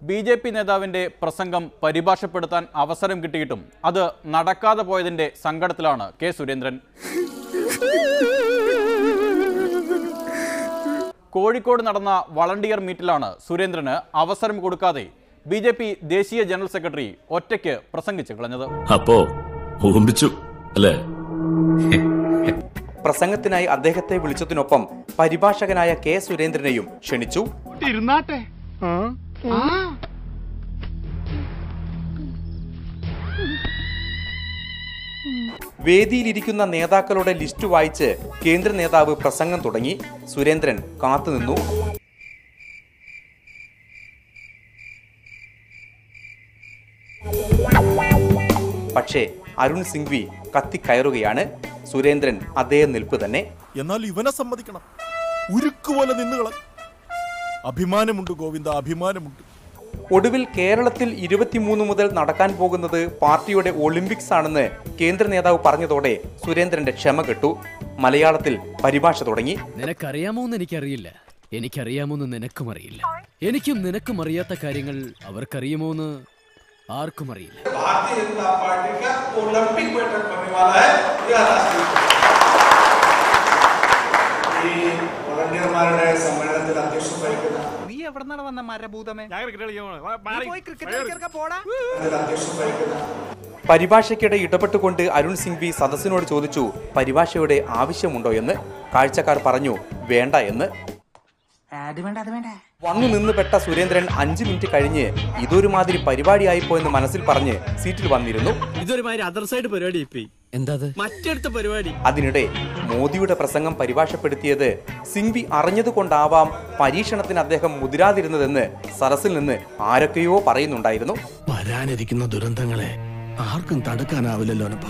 B J P നേതാവിന്റെ പ്രസംഗം പരിഭാഷപ്പെടുത്താൻ അവസരം കിട്ടിയിട്ടും അത് നടക്കാതെ പോയതിന്റെ സങ്കടത്തിലാണ് കെ സുരേന്ദ്രൻ കോഴിക്കോട് നടന്ന വളണ്ടിയർ മീറ്റിലാണ് സുരേന്ദ്രന് അവസരം കൊടുക്കാതെ ബി ജെ പി ദേശീയ ജനറൽ സെക്രട്ടറി ഒറ്റയ്ക്ക് പ്രസംഗിച്ചു കളഞ്ഞത് അപ്പോ ഊമ്പിച്ചു അല്ലേ പ്രസംഗത്തിനായി അദ്ദേഹത്തെ വിളിച്ചതിനൊപ്പം പരിഭാഷകനായ കെ സുരേന്ദ്രനെയും ക്ഷണിച്ചു ഇരുന്നാട്ടെ വേദിയിലിരിക്കുന്ന നേതാക്കളുടെ ലിസ്റ്റ് വായിച്ച് കേന്ദ്ര നേതാവ് പ്രസംഗം തുടങ്ങി സുരേന്ദ്രൻ കാത്തുനിന്നു പക്ഷേ അരുൺ സിംഗ്വി കത്തിക്കയറുകയാണ് സുരേന്ദ്രൻ അതേ നിൽപ്പ് തന്നെ എന്നാൽ ഇവനെ സമ്മതിക്കണം ഉരുക്കുപോലെ നിന്നുകള അഭിമാനമുണ്ട് ഗോവിന്ദ അഭിമാനമുണ്ട് ഒടുവിൽ കേരളത്തിൽ ഇരുപത്തിമൂന്ന് മുതൽ നടക്കാൻ പോകുന്നത് പാർട്ടിയുടെ ഒളിമ്പിക്സ് ആണെന്ന് കേന്ദ്ര നേതാവ് പറഞ്ഞതോടെ സുരേന്ദ്രന്റെ ക്ഷമ കെട്ടു മലയാളത്തിൽ പരിഭാഷ തുടങ്ങി നിനക്കറിയാമോന്ന് എനിക്കറിയില്ല എനിക്കറിയാമോന്ന് നിനക്കും അറിയില്ല എനിക്കും നിനക്കും അറിയാത്ത കാര്യങ്ങൾ അവർക്കറിയുമോന്ന് ആർക്കും അറിയില്ല भारतीय जनता पार्टी का ओलंपिक बैठक बनने वाला है यह राष्ट्रीय ഈ വോളണ്ടിയർമാരുടെ സമ്മേളനത്തിൽ അധ്യക്ഷം വഹിക്കുന്ന നീ എവിടെ നിന്നാണ് വന്ന മരഭൂതമേ അധ്യക്ഷം വഹിക്കുന്ന പരിഭാഷയ്ക്കിടെ ഇടപെട്ടുകൊണ്ട് അരുൺ സിംഗ്വി സദസ്സിനോട് ചോദിച്ചു പരിഭാഷയുടെ ആവശ്യമുണ്ടോ എന്ന് കാഴ്ചക്കാർ പറഞ്ഞു വേണ്ട എന്ന് വന്നു നിന്ന് പെട്ട സുരേന്ദ്രൻ അഞ്ചു മിനിറ്റ് കഴിഞ്ഞ് ഇതൊരുമാതിരി പരിപാടിയായിപ്പോയെന്ന് മനസ്സിൽ പറഞ്ഞ് സീറ്റിൽ വന്നിരുന്നു ഇതൊരുമാതിരി അതർ സൈഡ് പരിപാടി ഇപ്പൊ എന്താ മറ്റടുത്ത പരിപാടി അതിനിടെ മോദിയുടെ പ്രസംഗം പരിഭാഷപ്പെടുത്തിയത് സിംഗ്വി അറിഞ്ഞതുകൊണ്ടാവാം പരീക്ഷണത്തിന് അദ്ദേഹം മുതിരാതിരുന്നതെന്ന് സദസ്സിൽ നിന്ന് ആരൊക്കെയോ പറയുന്നുണ്ടായിരുന്നു വരാനിരിക്കുന്ന ദുരന്തങ്ങളെ ആർക്കും തടുക്കാനാവില്ലല്ലോ